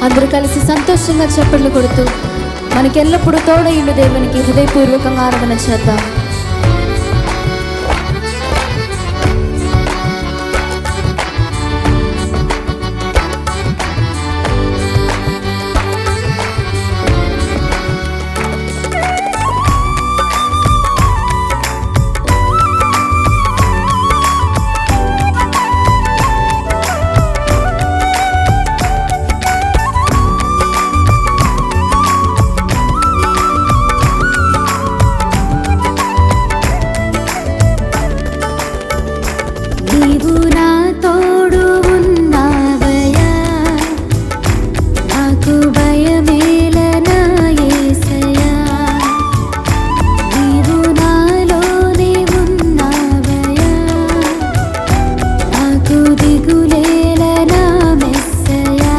అందరూ కలిసి సంతోషంగా చప్పట్లు కొడుతూ మనకెల్లప్పుడూ తోడయుండు దేవునికి హృదయపూర్వకంగా ఆరాధన చేద్దాం నీవు నా తోడు ఉన్నావయ్యా నాకు భయమేలనా యేసయ్యా నీవు నాలోనే ఉన్నావయ్యా నాకు దిగులేలనా మెస్సయ్యా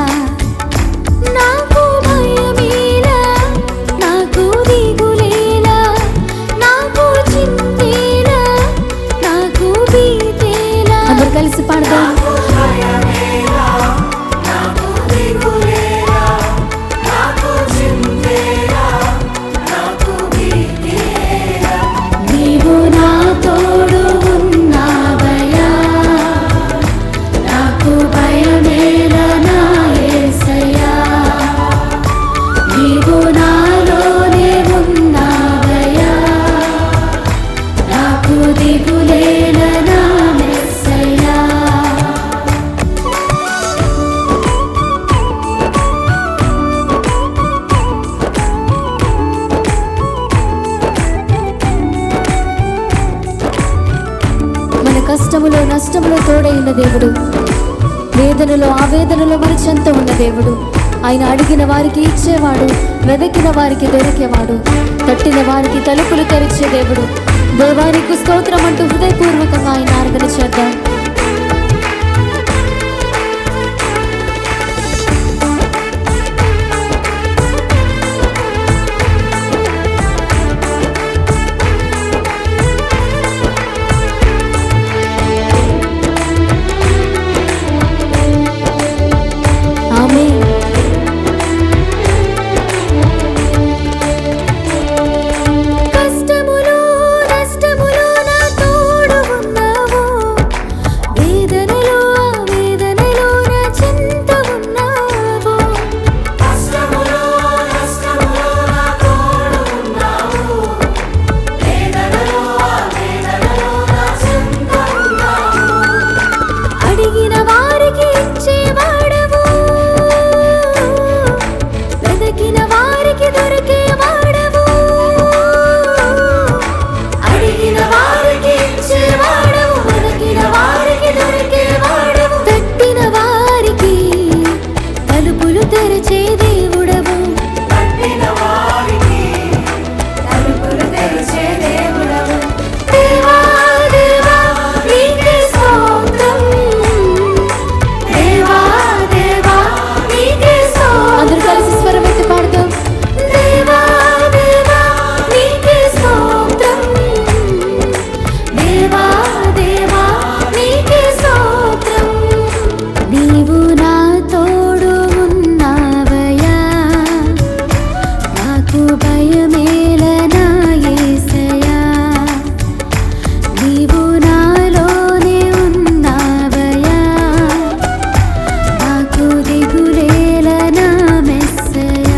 నాకు భయమేలా నాకు దిగులేలా నాకు చింతేలా నాకు భీతేలా అందరూ కలిసి పాడదాం నీవు నా తోడు ఉన్నావయ్యా నాకు భయమేలనా యేసయ్యా నీవు నాలోనే ఉన్నావయ్యా నాకు దిగులేలనా మెస్సయ్యా మన కష్టములో నష్టములో తోడైన దేవుడు వేదనలో ఆవేదనలో మన చెంత ఉన్న దేవుడు ఆయన అడిగిన వారికి ఇచ్చేవాడు వెదకిన వారికి దొరికేవాడు తట్టిన వారికి తలుపులు తెరిచే దేవుడు దేవానికి స్తోత్రం అంటూ హృదయపూర్వకంగా ఆయన ఆరాధన చేద్దాం ఆమేన్ కష్టములో నష్టములో నా తోడు ఉన్నావు వేదనలో వేదనలో నా చింత ఉన్నావు కష్టములో నష్టములో నా తోడు ఉన్నావు వేదనలో వేదనలో నా చింత ఉన్నావు అడిగిన వారికి ఇచ్చేవాడవు వెదకిన వారికి దొరికేవాడవు అడిగిన వారికి ఇచ్చేవాడవు వెదకిన వారికి దొరికేవాడవు తట్టిన వారికి తలుపులు తెరిచే దేవుడవు తట్టిన వారికి తలుపులు తెరిచే దేవుడవు దేవా దేవా నీకే స్తోత్రం దేవా దేవా నీకే అందరూ స్తోత్రం కలిసి స్వరం ఎత్తి పాడదాం దేవా దేవా నీకే స్తోత్రం దేవా దేవా నీకే స్తోత్రం నీవు నా తోడు ఉన్నావయ్యా నాకు భయమేలనా యేసయ్యా నీవు నాలోనే ఉన్నావయ్యా నాకు దిగులేలనా మెస్సయ్యా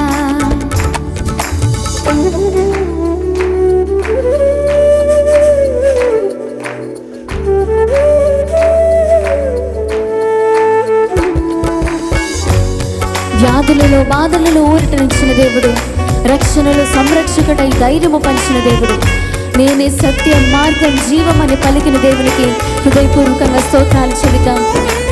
వ్యాధులలో బాధలలో ఊరటనిచ్చిన దేవుడు రక్షణలో సంరక్షకుడై ధైర్యము పంచిన దేవుడు నేనే సత్యం మార్గం జీవం అని పలికిన దేవునికి హృదయపూర్వకంగా స్తోత్రాలు చెబుతాం